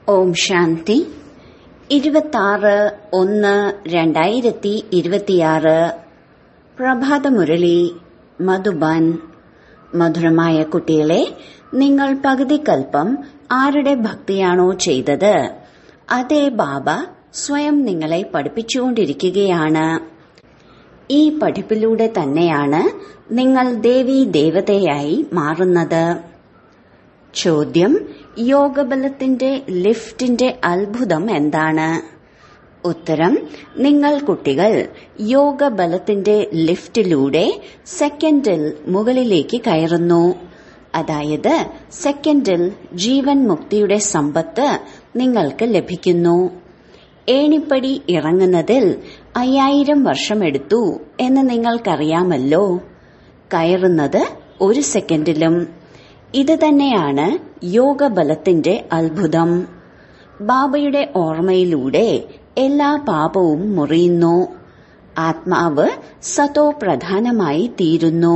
ഓം ശാന്തി ഇരുപത്താറ് ഒന്ന് രണ്ടായിരത്തി ഇരുപത്തിയാറ് പ്രഭാതമുരളി മധുബൻ മധുരമായ കുട്ടികളെ നിങ്ങൾ പകുതിക്കൽപ്പം ആരുടെ ഭക്തിയാണോ ചെയ്തത് അതേ ബാബ സ്വയം നിങ്ങളെ പഠിപ്പിച്ചുകൊണ്ടിരിക്കുകയാണ് ഈ പഠിപ്പിലൂടെ തന്നെയാണ് നിങ്ങൾ ദേവീ ദേവതയായി മാറുന്നത് ചോദ്യം യോഗബലത്തിന്റെ ലിഫ്റ്റിന്റെ അത്ഭുതം എന്താണ് ഉത്തരം നിങ്ങൾ കുട്ടികൾ യോഗബലത്തിന്റെ ലിഫ്റ്റിലൂടെ സെക്കൻഡിൽ മുകളിലേക്ക് കയറുന്നു അതായത് സെക്കൻഡിൽ ജീവൻ മുക്തിയുടെ സമ്പത്ത് നിങ്ങൾക്ക് ലഭിക്കുന്നു ഏണിപ്പടി ഇറങ്ങുന്നതിൽ അയ്യായിരം വർഷമെടുത്തു എന്ന് നിങ്ങൾക്കറിയാമല്ലോ കയറുന്നത് ഒരു സെക്കൻഡിലും ഇത് തന്നെയാണ് യോഗബലത്തിന്റെ അത്ഭുതം ബാബയുടെ ഓർമ്മയിലൂടെ എല്ലാ പാപവും മുറിയുന്നു ആത്മാവ് സതോ പ്രധാനമായി തീരുന്നു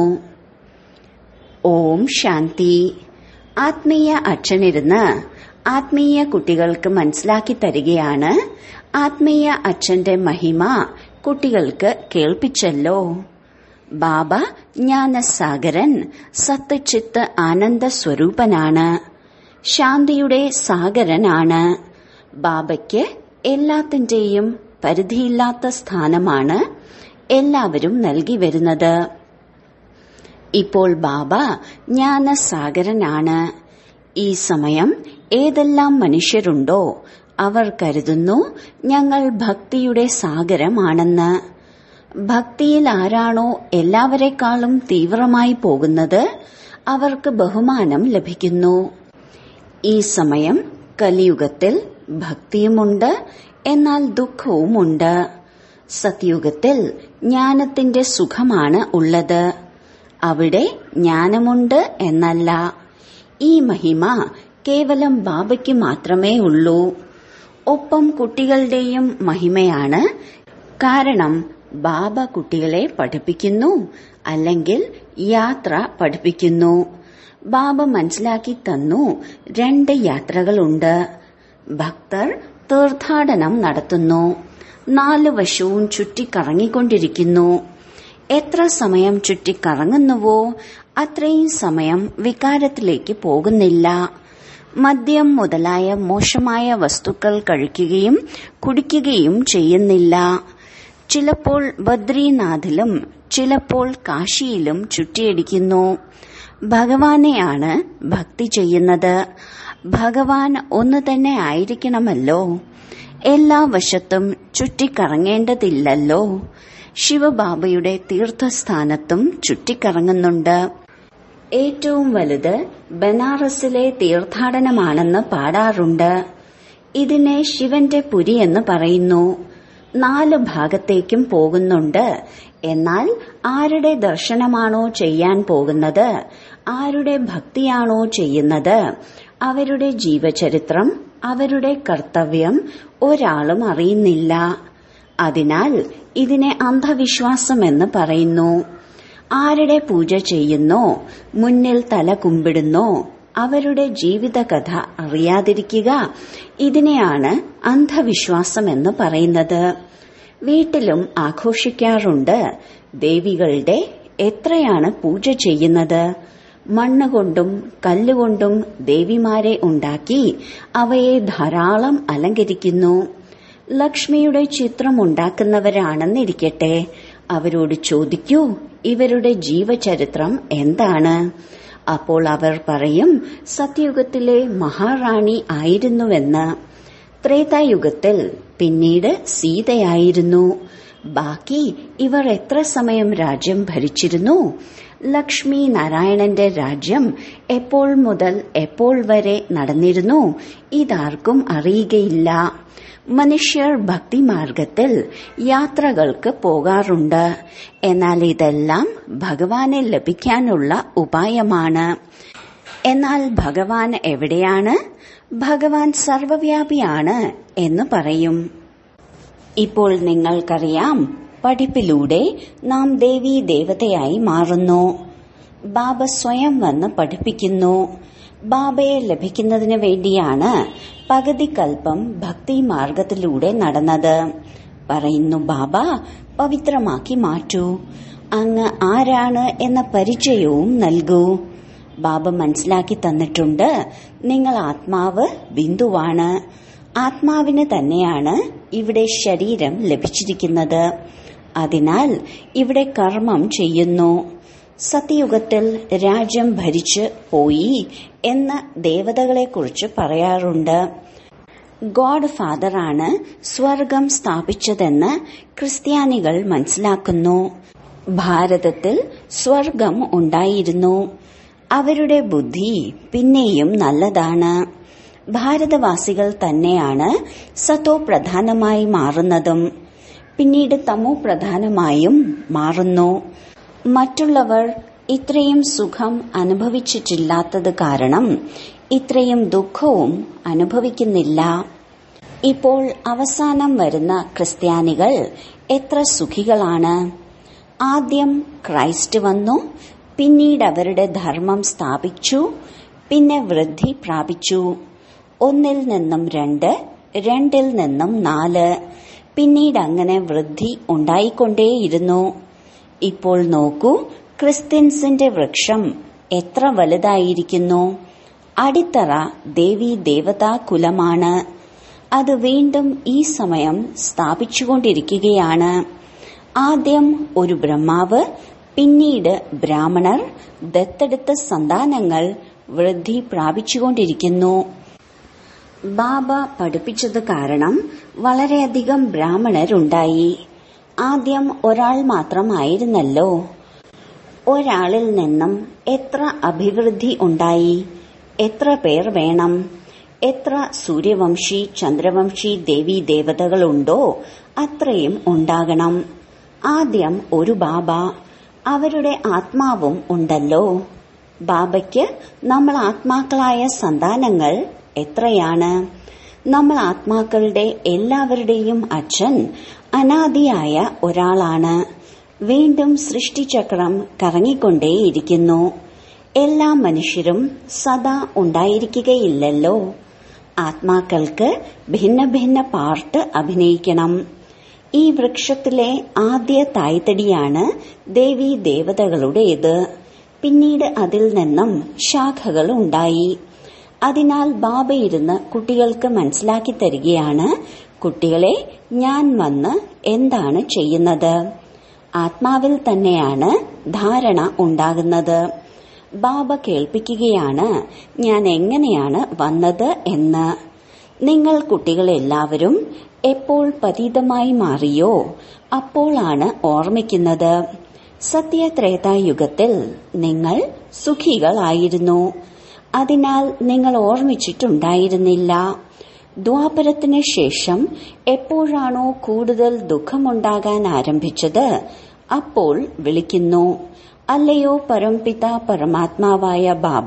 ഓം ശാന്തി ആത്മീയ അച്ഛനിരുന്ന് ആത്മീയ കുട്ടികൾക്ക് മനസ്സിലാക്കി തരികയാണ് ആത്മീയ അച്ഛന്റെ മഹിമ കുട്ടികൾക്ക് കേൾപ്പിച്ചല്ലോ ബാബ ജ്ഞാനസാഗരൻ സത്യചിത്ത് ആനന്ദ സ്വരൂപനാണ് ശാന്തിയുടെ സാഗരനാണ് ബാബയ്ക്ക് എല്ലാത്തിന്റെയും പരിധിയില്ലാത്ത സ്ഥാനമാണ് എല്ലാവരും നൽകി വരുന്നത് ഇപ്പോൾ ബാബ ജ്ഞാനസാഗരനാണ് ഈ സമയം ഏതെല്ലാം മനുഷ്യരുണ്ടോ അവർ കരുതുന്നു ഞങ്ങൾ ഭക്തിയുടെ സാഗരമാണെന്ന് ഭക്തിയിൽ ആരാണോ എല്ലാവരെക്കാളും തീവ്രമായി പോകുന്നത് അവർക്ക് ബഹുമാനം ലഭിക്കുന്നു ഈ സമയം കലിയുഗത്തിൽ ഭക്തിയുമുണ്ട് എന്നാൽ ദുഃഖവുമുണ്ട് സത്യുഗത്തിൽ ജ്ഞാനത്തിന്റെ സുഖമാണ് ഉള്ളത് അവിടെ ജ്ഞാനമുണ്ട് എന്നല്ല ഈ മഹിമ കേവലം ബാബയ്ക്ക് മാത്രമേ ഉള്ളൂ ഒപ്പം കുട്ടികളുടെയും മഹിമയാണ് കാരണം ബാബ കുട്ടികളെ പഠിപ്പിക്കുന്നു അല്ലെങ്കിൽ യാത്ര പഠിപ്പിക്കുന്നു ബാബ മനസ്സിലാക്കി തന്നു രണ്ട് യാത്രകളുണ്ട് ഭക്തർ തീർത്ഥാടനം നടത്തുന്നു നാലു വശവും ചുറ്റിക്കറങ്ങിക്കൊണ്ടിരിക്കുന്നു എത്ര സമയം ചുറ്റിക്കറങ്ങുന്നുവോ അത്രയും സമയം വികാരത്തിലേക്ക് പോകുന്നില്ല മദ്യം മുതലായ മോശമായ വസ്തുക്കൾ കഴിക്കുകയും കുടിക്കുകയും ചെയ്യുന്നില്ല ചിലപ്പോൾ ബദ്രീനാഥിലും ചിലപ്പോൾ കാശിയിലും ചുറ്റിയടിക്കുന്നു ഭഗവാനെയാണ് ഭക്തി ചെയ്യുന്നത് ഭഗവാൻ ഒന്നു തന്നെ ആയിരിക്കണമല്ലോ എല്ലാ വശത്തും ചുറ്റിക്കറങ്ങേണ്ടതില്ലല്ലോ ശിവബാബയുടെ തീർത്ഥസ്ഥാനത്തും ചുറ്റിക്കറങ്ങുന്നുണ്ട് ഏറ്റവും വലുത് ബനാറസിലെ തീർത്ഥാടനമാണെന്ന് പാടാറുണ്ട് ഇതിനെ ശിവന്റെ പുരി എന്ന് പറയുന്നു നാല് ഭാഗത്തേക്കും പോകുന്നുണ്ട് എന്നാൽ ആരുടെ ദർശനമാണോ ചെയ്യാൻ പോകുന്നത് ആരുടെ ഭക്തിയാണോ ചെയ്യുന്നത് അവരുടെ ജീവചരിത്രം അവരുടെ കർത്തവ്യം ഒരാളും അറിയുന്നില്ല അതിനാൽ ഇതിനെ അന്ധവിശ്വാസമെന്ന് പറയുന്നു ആരുടെ പൂജ ചെയ്യുന്നോ മുന്നിൽ തല കുമ്പിടുന്നോ അവരുടെ ജീവിതകഥ അറിയാതിരിക്കുക ഇതിനെയാണ് അന്ധവിശ്വാസമെന്ന് പറയുന്നത് വീട്ടിലും ആഘോഷിക്കാറുണ്ട് ദേവികളുടെ എത്രയാണ് പൂജ ചെയ്യുന്നത് മണ്ണുകൊണ്ടും കല്ലുകൊണ്ടും ദേവിമാരെ ഉണ്ടാക്കി അവയെ ധാരാളം അലങ്കരിക്കുന്നു ലക്ഷ്മിയുടെ ചിത്രം ഉണ്ടാക്കുന്നവരാണെന്നിരിക്കട്ടെ അവരോട് ചോദിക്കൂ ഇവരുടെ ജീവചരിത്രം എന്താണ് അപ്പോൾ അവർ പറയും സത്യയുഗത്തിലെ മഹാറാണി ആയിരുന്നുവെന്ന് ത്രേതായുഗത്തിൽ പിന്നീട് സീതയായിരുന്നു ബാക്കി ഇവർ എത്ര സമയം രാജ്യം ഭരിച്ചിരുന്നു ലക്ഷ്മി നാരായണന്റെ രാജ്യം എപ്പോൾ മുതൽ എപ്പോൾ വരെ നടന്നിരുന്നു ഇതാർക്കും അറിയുകയില്ല മനുഷ്യർ ഭക്തിമാർഗത്തിൽ യാത്രകൾക്ക് പോകാറുണ്ട് എന്നാൽ ഇതെല്ലാം ഭഗവാനെ ലഭിക്കാനുള്ള ഉപായമാണ് എന്നാൽ ഭഗവാൻ എവിടെയാണ് ഭഗവാൻ സർവവ്യാപിയാണ് എന്ന് പറയും ഇപ്പോൾ നിങ്ങൾക്കറിയാം പഠിപ്പിലൂടെ നാം ദേവീ ദേവതയായി മാറുന്നു ബാബ സ്വയം വന്ന് പഠിപ്പിക്കുന്നു ബാബയെ ലഭിക്കുന്നതിന് വേണ്ടിയാണ് പകുതി കൽപ്പം ഭക്തി മാർഗത്തിലൂടെ നടന്നത് പറയുന്നു ബാബ പവിത്രമാക്കി മാറ്റൂ അങ്ങ് ആരാണ് എന്ന പരിചയവും നൽകൂ ബാബ മനസ്സിലാക്കി തന്നിട്ടുണ്ട് നിങ്ങൾ ആത്മാവ് ബിന്ദുവാണ് ആത്മാവിന് തന്നെയാണ് ഇവിടെ ശരീരം ലഭിച്ചിരിക്കുന്നത് അതിനാൽ ഇവിടെ കർമ്മം ചെയ്യുന്നു സത്യയുഗത്തിൽ രാജ്യം ഭരിച്ച് പോയി എന്ന് ദേവതകളെക്കുറിച്ച് പറയാറുണ്ട് ഗോഡ് ഫാദറാണ് സ്വർഗം സ്ഥാപിച്ചതെന്ന് ക്രിസ്ത്യാനികൾ മനസ്സിലാക്കുന്നു ഭാരതത്തിൽ സ്വർഗം ഉണ്ടായിരുന്നു അവരുടെ ബുദ്ധി പിന്നെയും നല്ലതാണ് ഭാരതവാസികൾ തന്നെയാണ് സത്തോ പ്രധാനമായി മാറുന്നതും പിന്നീട് തമോ പ്രധാനമായും മാറുന്നു മറ്റുള്ളവർ ഇത്രയും സുഖം അനുഭവിച്ചിട്ടില്ലാത്തത് കാരണം ഇത്രയും ദുഃഖവും അനുഭവിക്കുന്നില്ല ഇപ്പോൾ അവസാനം വരുന്ന ക്രിസ്ത്യാനികൾ എത്ര സുഖികളാണ് ആദ്യം ക്രൈസ്റ്റ് വന്നു പിന്നീട് അവരുടെ ധർമ്മം സ്ഥാപിച്ചു പിന്നെ വൃദ്ധി പ്രാപിച്ചു ഒന്നിൽ നിന്നും രണ്ട് രണ്ടിൽ നിന്നും നാല് പിന്നീട് അങ്ങനെ വൃദ്ധി ഉണ്ടായിക്കൊണ്ടേയിരുന്നു ഇപ്പോൾ നോക്കൂ ക്രിസ്ത്യൻസിന്റെ വൃക്ഷം എത്ര വലുതായിരിക്കുന്നു അടിത്തറ ദേവി ദേവതാ കുലമാണ് അത് വീണ്ടും ഈ സമയം സ്ഥാപിച്ചുകൊണ്ടിരിക്കുകയാണ് ആദ്യം ഒരു ബ്രഹ്മാവ് പിന്നീട് ബ്രാഹ്മണർ ദത്തെടുത്ത സന്താനങ്ങൾ വൃദ്ധി പ്രാപിച്ചുകൊണ്ടിരിക്കുന്നു ബാബ പഠിപ്പിച്ചത് കാരണം വളരെയധികം ബ്രാഹ്മണരുണ്ടായി ആദ്യം ഒരാൾ മാത്രമായിരുന്നല്ലോ ഒരാളിൽ നിന്നും എത്ര അഭിവൃദ്ധി ഉണ്ടായി എത്ര പേർ വേണം എത്ര സൂര്യവംശി ചന്ദ്രവംശി ദേവി ദേവതകളുണ്ടോ അത്രയും ഉണ്ടാകണം ആദ്യം ഒരു ബാബ അവരുടെ ആത്മാവും ഉണ്ടല്ലോ ബാബയ്ക്ക് നമ്മൾ ആത്മാക്കളായ സന്താനങ്ങൾ എത്രയാണ് നമ്മൾ ആത്മാക്കളുടെ എല്ലാവരുടെയും അച്ഛൻ അനാദിയായ ഒരാളാണ് വീണ്ടും സൃഷ്ടിചക്രം കറങ്ങിക്കൊണ്ടേയിരിക്കുന്നു എല്ലാ മനുഷ്യരും സദാ ഉണ്ടായിരിക്കുകയില്ലല്ലോ ആത്മാക്കൾക്ക് ഭിന്ന ഭിന്ന പാർട്ട് അഭിനയിക്കണം ഈ വൃക്ഷത്തിലെ ആദ്യ തായ്തടിയാണ് ദേവി ദേവതകളുടേത് പിന്നീട് അതിൽ നിന്നും ശാഖകൾ ഉണ്ടായി അതിനാൽ ബാബ ഇരുന്ന് കുട്ടികൾക്ക് മനസ്സിലാക്കി തരികയാണ് കുട്ടികളെ ഞാൻ വന്ന് എന്താണ് ചെയ്യുന്നത് ആത്മാവിൽ തന്നെയാണ് ധാരണ ഉണ്ടാകുന്നത് ബാബ കേൾപ്പിക്കുകയാണ് ഞാൻ എങ്ങനെയാണ് വന്നത് എന്ന് നിങ്ങൾ കുട്ടികളെല്ലാവരും എപ്പോൾ പതീതമായി മാറിയോ അപ്പോഴാണ് ഓർമ്മിക്കുന്നത് സത്യത്രേതായുഗത്തിൽ നിങ്ങൾ സുഖികളായിരുന്നു അതിനാൽ നിങ്ങൾ ഓർമ്മിച്ചിട്ടുണ്ടായിരുന്നില്ല ദ്വാപരത്തിന് ശേഷം എപ്പോഴാണോ കൂടുതൽ ദുഃഖമുണ്ടാകാൻ ആരംഭിച്ചത് അപ്പോൾ വിളിക്കുന്നു അല്ലയോ പരംപിത പരമാത്മാവായ ബാബ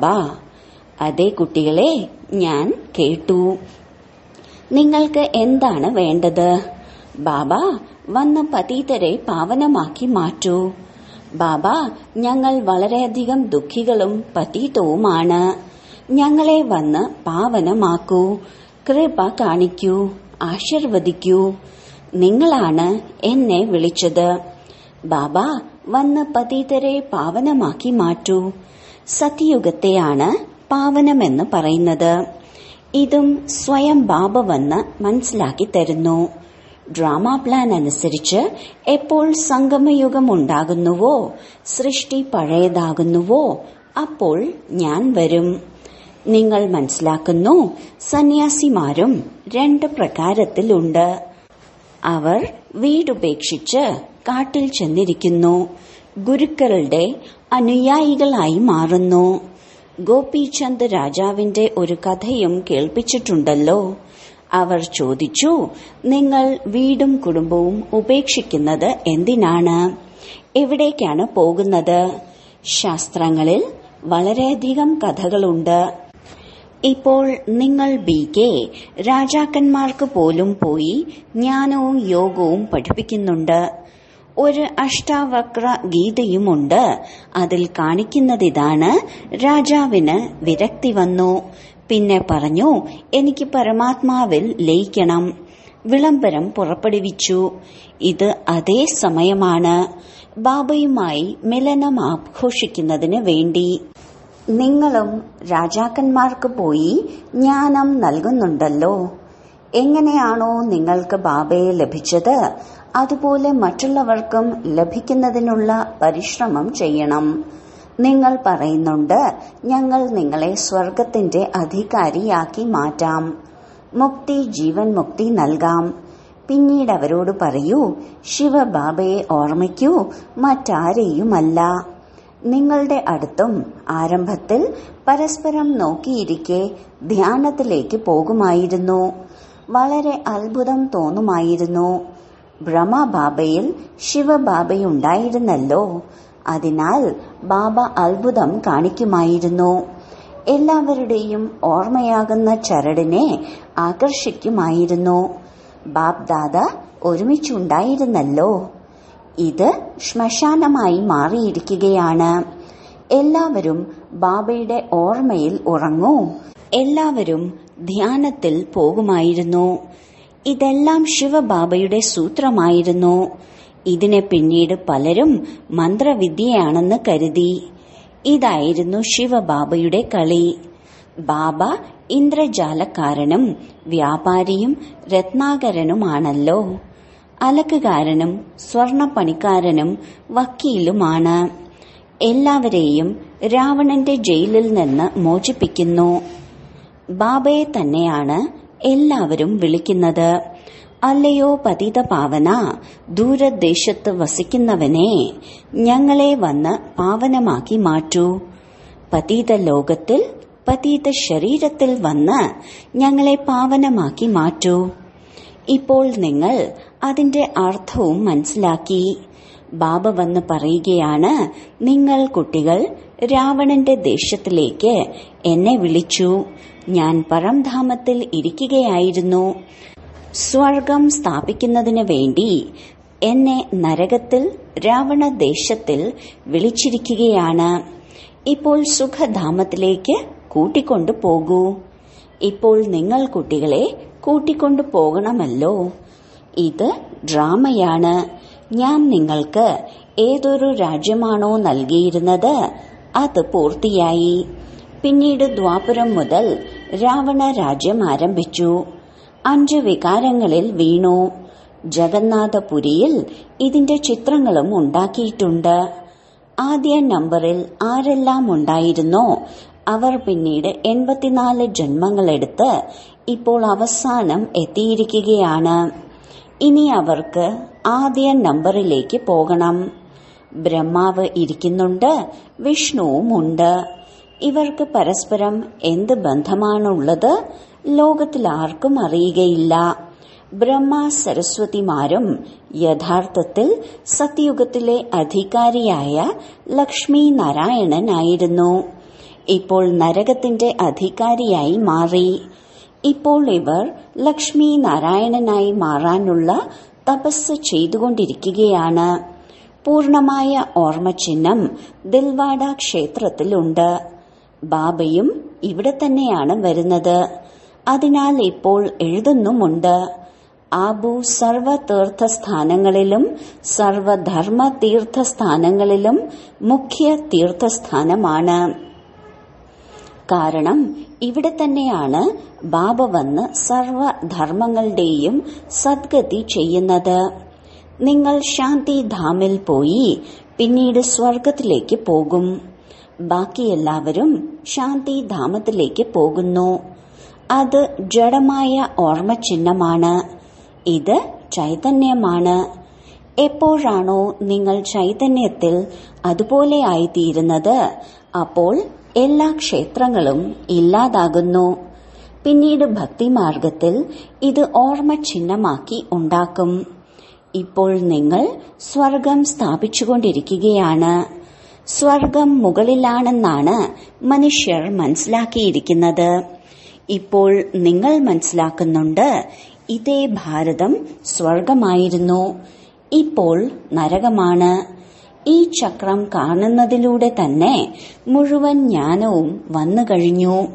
അതേ കുട്ടികളെ ഞാൻ കേട്ടു നിങ്ങൾക്ക് എന്താണ് വേണ്ടത് ബാബ വന്ന പതീതരെ പാവനമാക്കി മാറ്റൂ ബാബ ഞങ്ങൾ വളരെയധികം ദുഃഖികളും പതീതവുമാണ് ഞങ്ങളെ വന്ന് പാവനമാക്കൂ കൃപ കാണിക്കൂ ആശീർവദിക്കൂ നിങ്ങളാണ് എന്നെ വിളിച്ചത് ബാബ വന്ന് പതീതരെ പാവനമാക്കി മാറ്റൂ സത്യയുഗത്തെയാണ് പാവനമെന്ന് പറയുന്നത് ഇതും സ്വയം ബാബ വന്ന് മനസ്സിലാക്കി തരുന്നു ഡ്രാമ പ്ലാൻ അനുസരിച്ച് എപ്പോൾ സംഗമയുഗം ഉണ്ടാകുന്നുവോ സൃഷ്ടി പഴയതാകുന്നുവോ അപ്പോൾ ഞാൻ വരും നിങ്ങൾ മനസ്സിലാക്കുന്നു സന്യാസിമാരും രണ്ട് പ്രകാരത്തിലുണ്ട് അവർ വീടുപേക്ഷിച്ച് കാട്ടിൽ ചെന്നിരിക്കുന്നു ഗുരുക്കളുടെ അനുയായികളായി മാറുന്നു ഗോപീചന്ദ് രാജാവിന്റെ ഒരു കഥയും കേൾപ്പിച്ചിട്ടുണ്ടല്ലോ അവർ ചോദിച്ചു നിങ്ങൾ വീടും കുടുംബവും ഉപേക്ഷിക്കുന്നത് എന്തിനാണ് എവിടേക്കാണ് പോകുന്നത് ശാസ്ത്രങ്ങളിൽ വളരെയധികം കഥകളുണ്ട് ഇപ്പോൾ നിങ്ങൾ ബി കെ രാജാക്കന്മാർക്ക് പോലും പോയി ജ്ഞാനവും യോഗവും പഠിപ്പിക്കുന്നുണ്ട് ഒരു അഷ്ടാവക്ര ഗീതയുമുണ്ട് അതിൽ കാണിക്കുന്നതിതാണ് രാജാവിന് വിരക്തി വന്നു പിന്നെ പറഞ്ഞു എനിക്ക് പരമാത്മാവിൽ ലയിക്കണം വിളംബരം പുറപ്പെടുവിച്ചു ഇത് അതേ സമയമാണ് ബാബയുമായി മിലനം ആഘോഷിക്കുന്നതിന് വേണ്ടി നിങ്ങളും രാജാക്കന്മാർക്ക് പോയി ജ്ഞാനം നൽകുന്നുണ്ടല്ലോ എങ്ങനെയാണോ നിങ്ങൾക്ക് ബാബയെ ലഭിച്ചത് അതുപോലെ മറ്റുള്ളവർക്കും ലഭിക്കുന്നതിനുള്ള പരിശ്രമം ചെയ്യണം നിങ്ങൾ പറയുന്നുണ്ട് ഞങ്ങൾ നിങ്ങളെ സ്വർഗത്തിന്റെ അധികാരിയാക്കി മാറ്റാം മുക്തി ജീവൻ മുക്തി നൽകാം പിന്നീട് അവരോട് പറയൂ ശിവബാബയെ ഓർമ്മിക്കൂ മറ്റാരെയുമല്ല നിങ്ങളുടെ അടുത്തും ആരംഭത്തിൽ പരസ്പരം നോക്കിയിരിക്കെ ധ്യാനത്തിലേക്ക് പോകുമായിരുന്നു വളരെ അത്ഭുതം തോന്നുമായിരുന്നു ബ്രഹ്മബാബയിൽ ശിവബാബയുണ്ടായിരുന്നല്ലോ അതിനാൽ ബാബ അത്ഭുതം കാണിക്കുമായിരുന്നു എല്ലാവരുടെയും ഓർമ്മയാകുന്ന ചരടിനെ ആകർഷിക്കുമായിരുന്നു ബാബ്ദാദ ഒരുമിച്ചുണ്ടായിരുന്നല്ലോ ഇത് ശ്മശാനമായി മാറിയിരിക്കുകയാണ് എല്ലാവരും ബാബയുടെ ഓർമ്മയിൽ ഉറങ്ങൂ എല്ലാവരും ധ്യാനത്തിൽ പോകുമായിരുന്നു ഇതെല്ലാം ശിവബാബയുടെ സൂത്രമായിരുന്നു ഇതിനെ പിന്നീട് പലരും മന്ത്രവിദ്യയാണെന്ന് കരുതി ഇതായിരുന്നു ശിവബാബയുടെ കളി ബാബ ഇന്ദ്രജാലക്കാരനും വ്യാപാരിയും രത്നാകരനുമാണല്ലോ അലക്കുകാരനും സ്വർണപ്പണിക്കാരനും വക്കീലുമാണ് എല്ലാവരെയും രാവണന്റെ ജയിലിൽ നിന്ന് മോചിപ്പിക്കുന്നു ബാബയെ തന്നെയാണ് എല്ലാവരും വിളിക്കുന്നത് അല്ലയോ പതിത പാവന ദൂരദേശത്ത് വസിക്കുന്നവനെ ഞങ്ങളെ വന്ന് പാവനമാക്കി മാറ്റൂ പതീത ലോകത്തിൽ പതീത ശരീരത്തിൽ വന്ന് ഞങ്ങളെ പാവനമാക്കി മാറ്റൂ ഇപ്പോൾ നിങ്ങൾ അതിന്റെ അർത്ഥവും മനസ്സിലാക്കി ബാബ വന്ന് പറയുകയാണ് നിങ്ങൾ കുട്ടികൾ രാവണന്റെ ദേശത്തിലേക്ക് എന്നെ വിളിച്ചു ഞാൻ പരംധാമത്തിൽ ഇരിക്കുകയായിരുന്നു സ്വർഗം സ്ഥാപിക്കുന്നതിന് വേണ്ടി എന്നെ നരകത്തിൽ രാവണദേശത്തിൽ വിളിച്ചിരിക്കുകയാണ് ഇപ്പോൾ സുഖധാമത്തിലേക്ക് കൂട്ടിക്കൊണ്ടു പോകൂ ഇപ്പോൾ നിങ്ങൾ കുട്ടികളെ കൂട്ടിക്കൊണ്ടു പോകണമല്ലോ ഇത് ഡ്രാമയാണ് ഞാൻ നിങ്ങൾക്ക് ഏതൊരു രാജ്യമാണോ നൽകിയിരുന്നത് അത് പൂർത്തിയായി പിന്നീട് ദ്വാപുരം മുതൽ രാവണ രാജ്യം ആരംഭിച്ചു അഞ്ച് വികാരങ്ങളിൽ വീണു ജഗന്നാഥപുരിയിൽ ഇതിന്റെ ചിത്രങ്ങളും ഉണ്ടാക്കിയിട്ടുണ്ട് ആദ്യ നമ്പറിൽ ആരെല്ലാം ഉണ്ടായിരുന്നോ അവർ പിന്നീട് എൺപത്തിനാല് ജന്മങ്ങളെടുത്ത് ഇപ്പോൾ അവസാനം എത്തിയിരിക്കുകയാണ് ഇനി അവർക്ക് ആദ്യ നമ്പറിലേക്ക് പോകണം ബ്രഹ്മാവ് ഇരിക്കുന്നുണ്ട് വിഷ്ണുവും ഉണ്ട് ഇവർക്ക് പരസ്പരം എന്ത് ബന്ധമാണുള്ളത് ലോകത്തിൽ ആർക്കും അറിയുകയില്ല ബ്രഹ്മ സരസ്വതിമാരും യഥാർത്ഥത്തിൽ സത്യയുഗത്തിലെ അധികാരിയായ ലക്ഷ്മി നാരായണനായിരുന്നു ഇപ്പോൾ നരകത്തിന്റെ അധികാരിയായി മാറി ഇപ്പോൾ ഇവർ ലക്ഷ്മി നാരായണനായി മാറാനുള്ള തപസ് ചെയ്തുകൊണ്ടിരിക്കുകയാണ് പൂർണമായ ഓർമ്മചിഹ്നം ദിൽവാഡ ക്ഷേത്രത്തിലുണ്ട് ബാബയും ഇവിടെ തന്നെയാണ് വരുന്നത് അതിനാൽ ഇപ്പോൾ എഴുതുന്നുമുണ്ട് ആബു സർവ തീർത്ഥസ്ഥാനങ്ങളിലും സർവധർമ്മ തീർത്ഥസ്ഥാനങ്ങളിലും മുഖ്യ തീർത്ഥസ്ഥാനമാണ് കാരണം ഇവിടെ തന്നെയാണ് ബാബ വന്ന് സർവധർമ്മങ്ങളുടെയും സദ്ഗതി ചെയ്യുന്നത് നിങ്ങൾ ശാന്തിധാമിൽ പോയി പിന്നീട് സ്വർഗത്തിലേക്ക് പോകും ബാക്കി എല്ലാവരും ശാന്തിധാമത്തിലേക്ക് പോകുന്നു അത് ജഡമായ ഓർമ്മചിഹ്നമാണ് ഇത് ചൈതന്യമാണ് എപ്പോഴാണോ നിങ്ങൾ ചൈതന്യത്തിൽ അതുപോലെ ആയിത്തീരുന്നത് അപ്പോൾ എല്ലാ ക്ഷേത്രങ്ങളും ഇല്ലാതാകുന്നു പിന്നീട് ഭക്തിമാർഗത്തിൽ ഇത് ഓർമ്മ ചിഹ്നമാക്കി ഉണ്ടാക്കും ഇപ്പോൾ നിങ്ങൾ സ്വർഗം സ്ഥാപിച്ചുകൊണ്ടിരിക്കുകയാണ് സ്വർഗം മുകളിലാണെന്നാണ് മനുഷ്യർ മനസ്സിലാക്കിയിരിക്കുന്നത് ഇപ്പോൾ നിങ്ങൾ മനസ്സിലാക്കുന്നുണ്ട് ഇതേ ഭാരതം സ്വർഗമായിരുന്നു ഇപ്പോൾ നരകമാണ് ഈ ചക്രം കാണുന്നതിലൂടെ തന്നെ മുഴുവൻ ജ്ഞാനവും വന്നു കഴിഞ്ഞു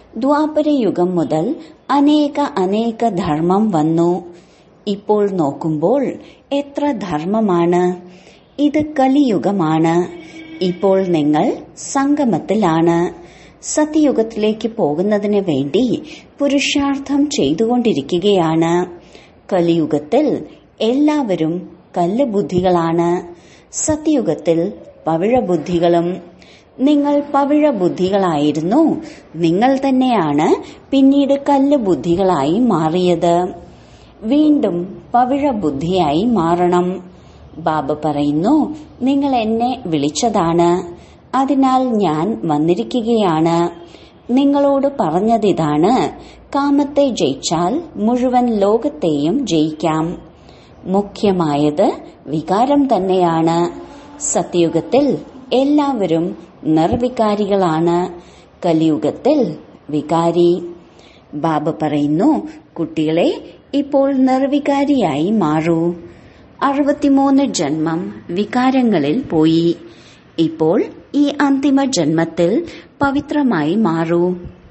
ദ്വാപരയുഗം മുതൽ അനേക അനേക ധർമ്മം വന്നു ഇപ്പോൾ നോക്കുമ്പോൾ എത്ര ധർമ്മമാണ് ഇത് കലിയുഗമാണ് ഇപ്പോൾ നിങ്ങൾ സംഗമത്തിലാണ് സത്യയുഗത്തിലേക്ക് പോകുന്നതിന് വേണ്ടി പുരുഷാർത്ഥം ചെയ്തുകൊണ്ടിരിക്കുകയാണ് കലിയുഗത്തിൽ എല്ലാവരും കല്ല് ബുദ്ധികളാണ് സത്യയുഗത്തിൽ പവിഴബുദ്ധികളും നിങ്ങൾ പവിഴ ബുദ്ധികളായിരുന്നു നിങ്ങൾ തന്നെയാണ് പിന്നീട് കല്ല് ബുദ്ധികളായി മാറിയത് വീണ്ടും പവിഴ ബുദ്ധിയായി മാറണം ബാബ പറയുന്നു നിങ്ങൾ എന്നെ വിളിച്ചതാണ് അതിനാൽ ഞാൻ വന്നിരിക്കുകയാണ് നിങ്ങളോട് പറഞ്ഞതിതാണ് കാമത്തെ ജയിച്ചാൽ മുഴുവൻ ലോകത്തെയും ജയിക്കാം മുഖ്യമായത് വികാരം തന്നെയാണ് സത്യയുഗത്തിൽ എല്ലാവരും നിർവികാരികളാണ് കലിയുഗത്തിൽ വികാരി ബാബ പറയുന്നു കുട്ടികളെ ഇപ്പോൾ നിർവികാരിയായി മാറൂ അറുപത്തിമൂന്ന് ജന്മം വികാരങ്ങളിൽ പോയി ഇപ്പോൾ ഈ അന്തിമ ജന്മത്തിൽ പവിത്രമായി മാറൂ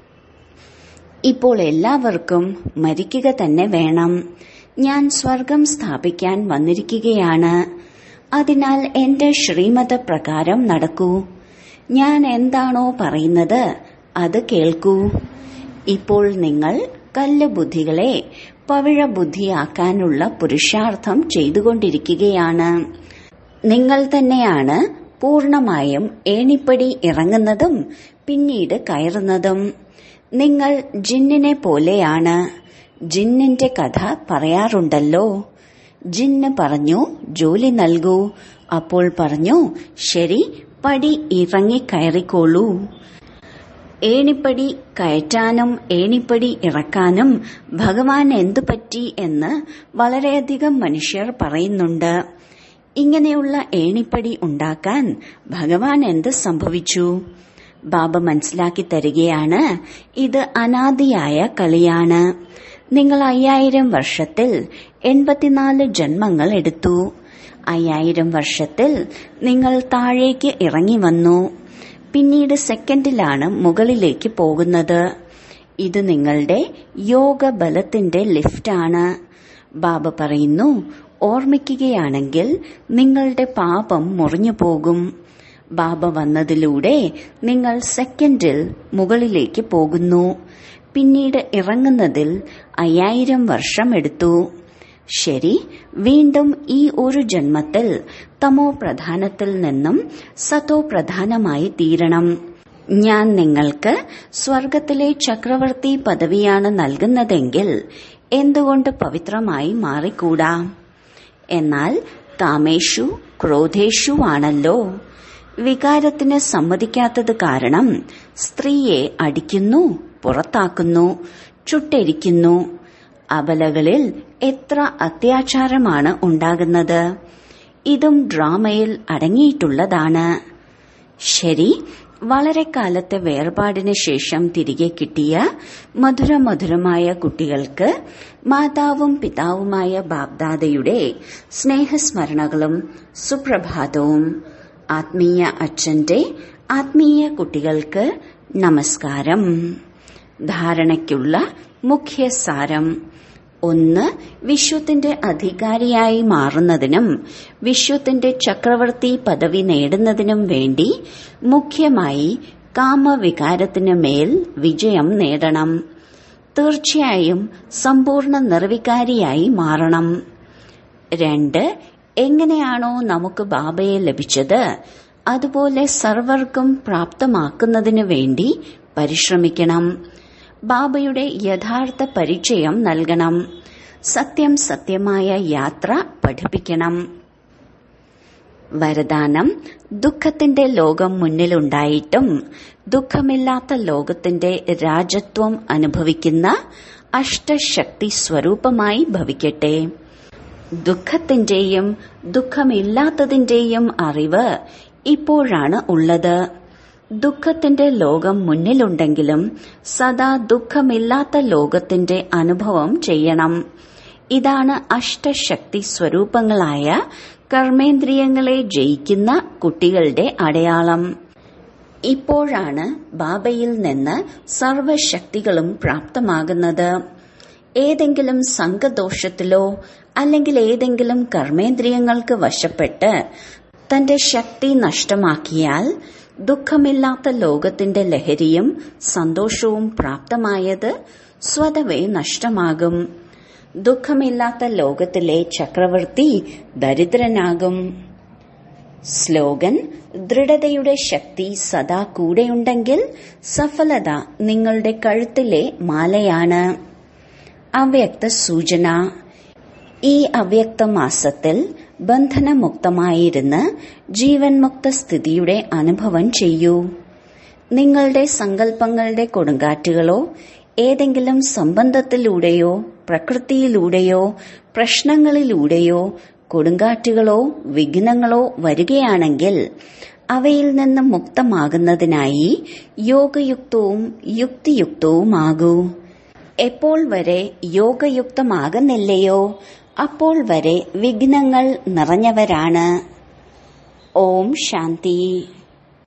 ഇപ്പോൾ എല്ലാവർക്കും മരിക്കുക തന്നെ വേണം ഞാൻ സ്വർഗം സ്ഥാപിക്കാൻ വന്നിരിക്കുകയാണ് അതിനാൽ എന്റെ ശ്രീമത പ്രകാരം നടക്കൂ ഞാൻ എന്താണോ പറയുന്നത് അത് കേൾക്കൂ ഇപ്പോൾ നിങ്ങൾ കല്ല് ബുദ്ധികളെ പവിഴ ബുദ്ധിയാക്കാനുള്ള പുരുഷാർത്ഥം ചെയ്തുകൊണ്ടിരിക്കുകയാണ് നിങ്ങൾ തന്നെയാണ് പൂർണമായും ഏണിപ്പടി ഇറങ്ങുന്നതും പിന്നീട് കയറുന്നതും നിങ്ങൾ ജിന്നിനെ പോലെയാണ് ജിന്നിന്റെ കഥ പറയാറുണ്ടല്ലോ ജിന്ന് പറഞ്ഞു ജോലി നൽകൂ അപ്പോൾ പറഞ്ഞു ശരി പടി ഇറങ്ങി കയറിക്കോളൂ ഏണിപ്പടി കയറ്റാനും ഏണിപ്പടി ഇറക്കാനും ഭഗവാൻ എന്തു പറ്റി എന്ന് വളരെയധികം മനുഷ്യർ പറയുന്നുണ്ട് ഇങ്ങനെയുള്ള ഏണിപ്പടി ഉണ്ടാക്കാൻ ഭഗവാൻ എന്ത് സംഭവിച്ചു ബാബ മനസ്സിലാക്കി തരികയാണ് ഇത് അനാദിയായ കളിയാണ് നിങ്ങൾ അയ്യായിരം വർഷത്തിൽ എൺപത്തിനാല് ജന്മങ്ങൾ എടുത്തു അയ്യായിരം വർഷത്തിൽ നിങ്ങൾ താഴേക്ക് ഇറങ്ങി വന്നു പിന്നീട് സെക്കൻഡിലാണ് മുകളിലേക്ക് പോകുന്നത് ഇത് നിങ്ങളുടെ യോഗബലത്തിന്റെ ലിഫ്റ്റാണ് ബാബ പറയുന്നു ഓർമ്മിക്കുകയാണെങ്കിൽ നിങ്ങളുടെ പാപം മുറിഞ്ഞു പോകും ബാബ വന്നതിലൂടെ നിങ്ങൾ സെക്കൻഡിൽ മുകളിലേക്ക് പോകുന്നു പിന്നീട് ഇറങ്ങുന്നതിൽ അയ്യായിരം വർഷം എടുത്തു ശരി വീണ്ടും ഈ ഒരു ജന്മത്തിൽ തമോ പ്രധാനത്തിൽ നിന്നും സതോ പ്രധാനമായി തീരണം ഞാൻ നിങ്ങൾക്ക് സ്വർഗത്തിലെ ചക്രവർത്തി പദവിയാണ് നൽകുന്നതെങ്കിൽ എന്തുകൊണ്ട് പവിത്രമായി മാറിക്കൂടാ എന്നാൽ കാമേഷു ക്രോധേഷു ആണല്ലോ വികാരത്തിന് സമ്മതിക്കാത്തത് കാരണം സ്ത്രീയെ അടിക്കുന്നു പുറത്താക്കുന്നു ചുട്ടെരിക്കുന്നു അബലകളിൽ എത്ര അത്യാചാരമാണ് ഉണ്ടാകുന്നത് ഇതും ഡ്രാമയിൽ അടങ്ങിയിട്ടുള്ളതാണ് ശരി വളരെ കാലത്തെ വേർപാടിന് ശേഷം തിരികെ കിട്ടിയ മധുര മധുരമായ കുട്ടികൾക്ക് മാതാവും പിതാവുമായ ബാബ്ദാദയുടെ സ്നേഹസ്മരണകളും സുപ്രഭാതവും ആത്മീയ അച്ഛന്റെ ആത്മീയ കുട്ടികൾക്ക് നമസ്കാരം ധാരണയ്ക്കുള്ള മുഖ്യ സാരം ഒന്ന് വിശ്വത്തിന്റെ അധികാരിയായി മാറുന്നതിനും വിശ്വത്തിന്റെ ചക്രവർത്തി പദവി നേടുന്നതിനും വേണ്ടി മുഖ്യമായി കാമവികാരത്തിന് മേൽ വിജയം നേടണം തീർച്ചയായും സമ്പൂർണ്ണ നിർവികാരിയായി മാറണം രണ്ട് എങ്ങനെയാണോ നമുക്ക് ബാബയെ ലഭിച്ചത് അതുപോലെ സർവർക്കും പ്രാപ്തമാക്കുന്നതിനു വേണ്ടി പരിശ്രമിക്കണം ബാബയുടെ യഥാർത്ഥ പരിചയം നൽകണം സത്യം സത്യമായ യാത്ര പഠിപ്പിക്കണം വരദാനം ദുഃഖത്തിന്റെ ലോകം മുന്നിലുണ്ടായിട്ടും ദുഃഖമില്ലാത്ത ലോകത്തിന്റെ രാജത്വം അനുഭവിക്കുന്ന അഷ്ടശക്തി സ്വരൂപമായി ഭവിക്കട്ടെ ദുഃഖത്തിന്റെയും ദുഃഖമില്ലാത്തതിന്റെയും അറിവ് ഇപ്പോഴാണ് ഉള്ളത് ദുഃഖത്തിന്റെ ലോകം മുന്നിലുണ്ടെങ്കിലും സദാ ദുഃഖമില്ലാത്ത ലോകത്തിന്റെ അനുഭവം ചെയ്യണം ഇതാണ് അഷ്ടശക്തി സ്വരൂപങ്ങളായ കർമ്മേന്ദ്രിയങ്ങളെ ജയിക്കുന്ന കുട്ടികളുടെ അടയാളം ഇപ്പോഴാണ് ബാബയിൽ നിന്ന് സർവശക്തികളും പ്രാപ്തമാകുന്നത് ഏതെങ്കിലും സംഘദോഷത്തിലോ അല്ലെങ്കിൽ ഏതെങ്കിലും കർമ്മേന്ദ്രിയങ്ങൾക്ക് വശപ്പെട്ട് തന്റെ ശക്തി നഷ്ടമാക്കിയാൽ ദുഃഖമില്ലാത്ത ലോകത്തിന്റെ ലഹരിയും സന്തോഷവും പ്രാപ്തമായത് സ്വതവേ നഷ്ടമാകും ദുഃഖമില്ലാത്ത ലോകത്തിലെ ചക്രവർത്തി ദരിദ്രനാകും സ്ലോഗൻ ദൃഢതയുടെ ശക്തി സദാ കൂടെയുണ്ടെങ്കിൽ സഫലത നിങ്ങളുടെ കഴുത്തിലെ മാലയാണ് അവ്യക്ത സൂചന ഈ അവ്യക്ത മാസത്തിൽ ബന്ധനമുക്തമായിരുന്ന് ജീവൻ മുക്ത സ്ഥിതിയുടെ അനുഭവം ചെയ്യൂ നിങ്ങളുടെ സങ്കല്പങ്ങളുടെ കൊടുങ്കാറ്റുകളോ ഏതെങ്കിലും സംബന്ധത്തിലൂടെയോ പ്രകൃതിയിലൂടെയോ പ്രശ്നങ്ങളിലൂടെയോ കൊടുങ്കാറ്റുകളോ വിഘ്നങ്ങളോ വരികയാണെങ്കിൽ അവയിൽ നിന്ന് മുക്തമാകുന്നതിനായി യോഗയുക്തവും യുക്തിയുക്തവുമാകൂ എപ്പോൾ വരെ യോഗയുക്തമാകുന്നില്ലയോ അപ്പോൾ വരെ വിഘ്നങ്ങൾ നിറഞ്ഞവരാണ് ഓം ശാന്തി